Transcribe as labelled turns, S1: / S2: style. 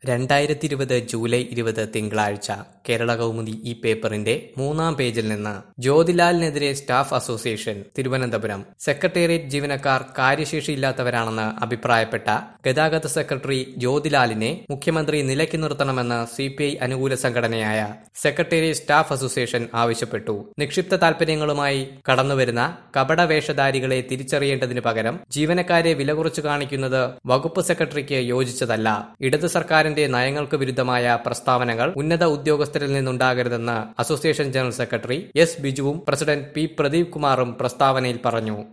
S1: രണ്ടായിരത്തി ഇരുപത് ജൂലൈ ഇരുപത് തിങ്കളാഴ്ച കേരള കൗമുദി ഈ പേപ്പറിന്റെ മൂന്നാം പേജിൽ നിന്ന് ജ്യോതിലാലിനെതിരെ സ്റ്റാഫ് അസോസിയേഷൻ തിരുവനന്തപുരം സെക്രട്ടേറിയറ്റ് ജീവനക്കാർ കാര്യശേഷിയില്ലാത്തവരാണെന്ന് അഭിപ്രായപ്പെട്ട ഗതാഗത സെക്രട്ടറി ജ്യോതിലാലിനെ മുഖ്യമന്ത്രി നിലയ്ക്ക് നിർത്തണമെന്ന് സി പി ഐ അനുകൂല സംഘടനയായ സെക്രട്ടേറിയറ്റ് സ്റ്റാഫ് അസോസിയേഷൻ ആവശ്യപ്പെട്ടു നിക്ഷിപ്ത താൽപര്യങ്ങളുമായി കടന്നുവരുന്ന കപട വേഷധാരികളെ തിരിച്ചറിയേണ്ടതിനു പകരം ജീവനക്കാരെ വില കുറച്ചു കാണിക്കുന്നത് വകുപ്പ് സെക്രട്ടറിക്ക് യോജിച്ചതല്ല ഇടത് സർക്കാരിന്റെ നയങ്ങൾക്ക് വിരുദ്ധമായ പ്രസ്താവനകൾ ഉന്നത ഉദ്യോഗസ്ഥരിൽ നിന്നുണ്ടാകരുതെന്ന് അസോസിയേഷൻ ജനറൽ സെക്രട്ടറി എസ് ബിജുവും പ്രസിഡന്റ് പി പ്രദീപ് കുമാറും പ്രസ്താവനയിൽ പറഞ്ഞു